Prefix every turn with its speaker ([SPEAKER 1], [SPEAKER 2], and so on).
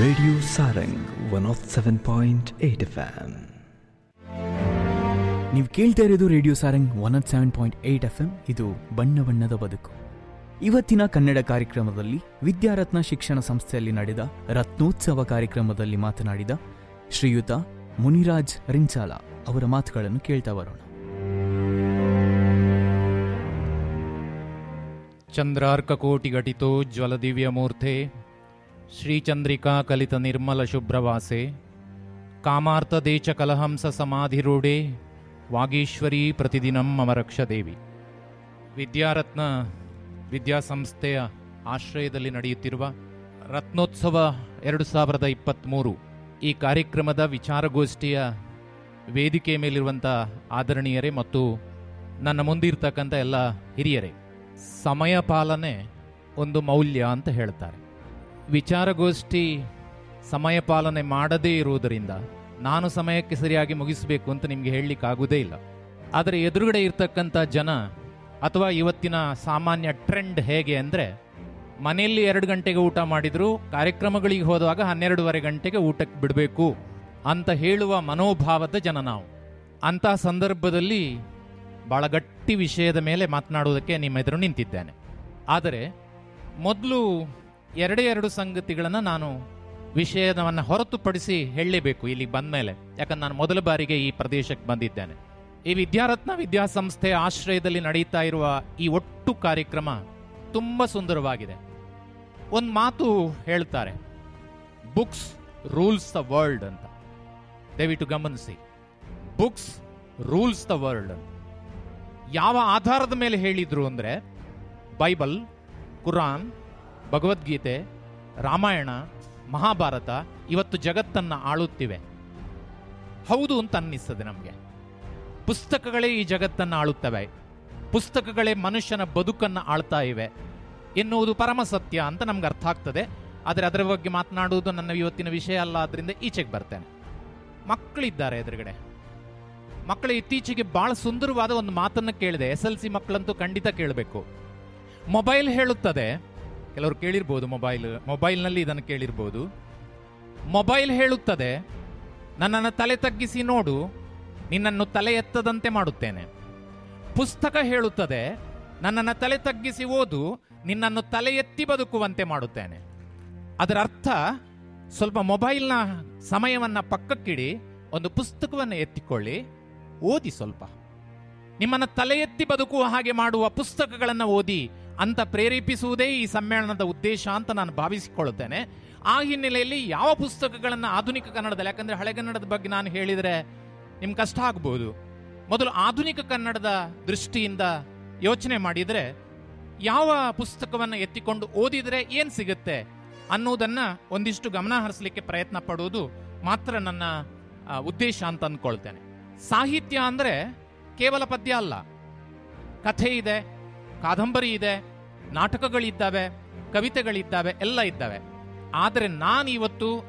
[SPEAKER 1] Radio Sarang 107.8 FM.
[SPEAKER 2] ನೀವು ಕೇಳ್ತಾ ಇರೋದು radio Sarang one nought seven point eight F M ಇದು ಬಣ್ಣ ಬಣ್ಣದ ಬದುಕು ಇವತ್ತಿನ ಕನ್ನಡ ಕಾರ್ಯಕ್ರಮದಲ್ಲಿ ವಿದ್ಯಾರತ್ನ ಶಿಕ್ಷಣ ಸಂಸ್ಥೆಯಲ್ಲಿ ನಡೆದ ರತ್ನೋತ್ಸವ ಕಾರ್ಯಕ್ರಮದಲ್ಲಿ ಮಾತನಾಡಿದ ಶ್ರೀಯುತ ಮುನಿರಾಜ್ ರಿಂಚಾಲ ಅವರ ಮಾತುಗಳನ್ನು ಕೇಳ್ತಾ ಬರೋಣ
[SPEAKER 3] ಚಂದ್ರಾರ್ಕಕೋಟಿಘಟಿತೋ ಜ್ವಲದಿವ್ಯಮೂರ್ತೆ ಶ್ರೀಚಂದ್ರಿಕಾ ಕಲಿತ ನಿರ್ಮಲ ಶುಭ್ರವಾಸೆ ಕಾಮಾರ್ಥದೇಚ ಕಲಹಂಸ ಸಮಾಧಿರೂಢೆ ವಾಗೀಶ್ವರಿ ಪ್ರತಿದಿನಂ ಮಮ ರಕ್ಷದೇವಿ ವಿದ್ಯಾರತ್ನ ವಿದ್ಯಾಸಂಸ್ಥೆಯ ಆಶ್ರಯದಲ್ಲಿ ನಡೆಯುತ್ತಿರುವ ರತ್ನೋತ್ಸವ ಎರಡು ಸಾವಿರದ ಇಪ್ಪತ್ತ್ಮೂರು ಈ ಕಾರ್ಯಕ್ರಮದ ವಿಚಾರಗೋಷ್ಠಿಯ ವೇದಿಕೆ ಮೇಲಿರುವಂಥ ಆದರಣೀಯರೇ ಮತ್ತು ನನ್ನ ಮುಂದಿರ್ತಕ್ಕಂಥ ಎಲ್ಲ ಹಿರಿಯರೇ ಸಮಯ ಪಾಲನೆ ಒಂದು ಮೌಲ್ಯ ಅಂತ ಹೇಳ್ತಾರೆ ವಿಚಾರಗೋಷ್ಠಿ ಸಮಯ ಪಾಲನೆ ಮಾಡದೇ ಇರುವುದರಿಂದ ನಾನು ಸಮಯಕ್ಕೆ ಸರಿಯಾಗಿ ಮುಗಿಸಬೇಕು ಅಂತ ನಿಮಗೆ ಹೇಳಲಿಕ್ಕಾಗುವುದೇ ಇಲ್ಲ ಆದರೆ ಎದುರುಗಡೆ ಇರ್ತಕ್ಕಂಥ ಜನ ಅಥವಾ ಇವತ್ತಿನ ಸಾಮಾನ್ಯ ಟ್ರೆಂಡ್ ಹೇಗೆ ಅಂದರೆ ಮನೆಯಲ್ಲಿ ಎರಡು ಗಂಟೆಗೆ ಊಟ ಮಾಡಿದ್ರು ಕಾರ್ಯಕ್ರಮಗಳಿಗೆ ಹೋದಾಗ ಹನ್ನೆರಡೂವರೆ ಗಂಟೆಗೆ ಊಟಕ್ಕೆ ಬಿಡಬೇಕು ಅಂತ ಹೇಳುವ ಮನೋಭಾವದ ಜನ ನಾವು ಅಂತಹ ಸಂದರ್ಭದಲ್ಲಿ ಬಹಳ ಗಟ್ಟಿ ವಿಷಯದ ಮೇಲೆ ಮಾತನಾಡುವುದಕ್ಕೆ ನಿಮ್ಮ ಎದುರು ನಿಂತಿದ್ದೇನೆ ಆದರೆ ಮೊದಲು ಎರಡೇ ಎರಡು ಸಂಗತಿಗಳನ್ನು ನಾನು ವಿಷಯವನ್ನು ಹೊರತುಪಡಿಸಿ ಹೇಳಲೇಬೇಕು ಇಲ್ಲಿಗೆ ಬಂದ ಮೇಲೆ ಯಾಕಂದ್ರೆ ನಾನು ಮೊದಲ ಬಾರಿಗೆ ಈ ಪ್ರದೇಶಕ್ಕೆ ಬಂದಿದ್ದೇನೆ ಈ ವಿದ್ಯಾರತ್ನ ವಿದ್ಯಾಸಂಸ್ಥೆಯ ಆಶ್ರಯದಲ್ಲಿ ನಡೀತಾ ಇರುವ ಈ ಒಟ್ಟು ಕಾರ್ಯಕ್ರಮ ತುಂಬ ಸುಂದರವಾಗಿದೆ ಒಂದು ಮಾತು ಹೇಳ್ತಾರೆ ಬುಕ್ಸ್ ರೂಲ್ಸ್ ದ ವರ್ಲ್ಡ್ ಅಂತ ದಯವಿಟ್ಟು ಗಮನಿಸಿ ಬುಕ್ಸ್ ರೂಲ್ಸ್ ದ ವರ್ಲ್ಡ್ ಅಂತ ಯಾವ ಆಧಾರದ ಮೇಲೆ ಹೇಳಿದ್ರು ಅಂದ್ರೆ ಬೈಬಲ್ ಕುರಾನ್ ಭಗವದ್ಗೀತೆ ರಾಮಾಯಣ ಮಹಾಭಾರತ ಇವತ್ತು ಜಗತ್ತನ್ನ ಆಳುತ್ತಿವೆ ಹೌದು ಅಂತ ಅನ್ನಿಸ್ತದೆ ನಮಗೆ ಪುಸ್ತಕಗಳೇ ಈ ಜಗತ್ತನ್ನು ಆಳುತ್ತವೆ ಪುಸ್ತಕಗಳೇ ಮನುಷ್ಯನ ಬದುಕನ್ನು ಆಳ್ತಾ ಇವೆ ಎನ್ನುವುದು ಪರಮ ಸತ್ಯ ಅಂತ ನಮ್ಗೆ ಅರ್ಥ ಆಗ್ತದೆ ಆದರೆ ಅದರ ಬಗ್ಗೆ ಮಾತನಾಡುವುದು ನನ್ನ ಇವತ್ತಿನ ವಿಷಯ ಅಲ್ಲ ಆದ್ರಿಂದ ಈಚೆಗೆ ಬರ್ತೇನೆ ಮಕ್ಕಳಿದ್ದಾರೆ ಎದುರುಗಡೆ ಮಕ್ಕಳು ಇತ್ತೀಚೆಗೆ ಬಹಳ ಸುಂದರವಾದ ಒಂದು ಮಾತನ್ನು ಕೇಳಿದೆ ಎಸ್ ಎಲ್ ಸಿ ಮಕ್ಕಳಂತೂ ಖಂಡಿತ ಕೇಳಬೇಕು ಮೊಬೈಲ್ ಹೇಳುತ್ತದೆ ಕೆಲವರು ಕೇಳಿರ್ಬೋದು ಮೊಬೈಲ್ ಮೊಬೈಲ್ನಲ್ಲಿ ಇದನ್ನು ಕೇಳಿರ್ಬೋದು ಮೊಬೈಲ್ ಹೇಳುತ್ತದೆ ನನ್ನನ್ನು ತಲೆ ತಗ್ಗಿಸಿ ನೋಡು ನಿನ್ನನ್ನು ತಲೆ ಎತ್ತದಂತೆ ಮಾಡುತ್ತೇನೆ ಪುಸ್ತಕ ಹೇಳುತ್ತದೆ ನನ್ನನ್ನು ತಲೆ ತಗ್ಗಿಸಿ ಓದು ನಿನ್ನನ್ನು ತಲೆ ಎತ್ತಿ ಬದುಕುವಂತೆ ಮಾಡುತ್ತೇನೆ ಅದರ ಅರ್ಥ ಸ್ವಲ್ಪ ಮೊಬೈಲ್ನ ಸಮಯವನ್ನ ಪಕ್ಕಕ್ಕಿಡಿ ಒಂದು ಪುಸ್ತಕವನ್ನು ಎತ್ತಿಕೊಳ್ಳಿ ಓದಿ ಸ್ವಲ್ಪ ನಿಮ್ಮನ್ನ ತಲೆ ಎತ್ತಿ ಬದುಕುವ ಹಾಗೆ ಮಾಡುವ ಪುಸ್ತಕಗಳನ್ನು ಓದಿ ಅಂತ ಪ್ರೇರೇಪಿಸುವುದೇ ಈ ಸಮ್ಮೇಳನದ ಉದ್ದೇಶ ಅಂತ ನಾನು ಭಾವಿಸಿಕೊಳ್ಳುತ್ತೇನೆ ಆ ಹಿನ್ನೆಲೆಯಲ್ಲಿ ಯಾವ ಪುಸ್ತಕಗಳನ್ನು ಆಧುನಿಕ ಕನ್ನಡದಲ್ಲಿ ಯಾಕಂದ್ರೆ ಹಳೆಗನ್ನಡದ ಬಗ್ಗೆ ನಾನು ಹೇಳಿದರೆ ನಿಮ್ಗೆ ಕಷ್ಟ ಆಗ್ಬೋದು ಮೊದಲು ಆಧುನಿಕ ಕನ್ನಡದ ದೃಷ್ಟಿಯಿಂದ ಯೋಚನೆ ಮಾಡಿದರೆ ಯಾವ ಪುಸ್ತಕವನ್ನು ಎತ್ತಿಕೊಂಡು ಓದಿದರೆ ಏನು ಸಿಗುತ್ತೆ ಅನ್ನೋದನ್ನ ಒಂದಿಷ್ಟು ಗಮನ ಹರಿಸಲಿಕ್ಕೆ ಪ್ರಯತ್ನ ಪಡುವುದು ಮಾತ್ರ ನನ್ನ ಆ, ಉದ್ದೇಶ ಅಂತ ಅಂದ್ಕೊಳ್ತೇನೆ ಸಾಹಿತ್ಯ ಅಂದ್ರೆ ಕೇವಲ ಪದ್ಯ ಅಲ್ಲ ಕಥೆ ಇದೆ ಕಾದಂಬರಿ ಇದೆ ನಾಟಕಗಳಿದ್ದಾವೆ ಕವಿತೆಗಳಿದ್ದಾವೆ ಎಲ್ಲ ಇದ್ದಾವೆ ಆದರೆ ನಾನು ಇವತ್ತು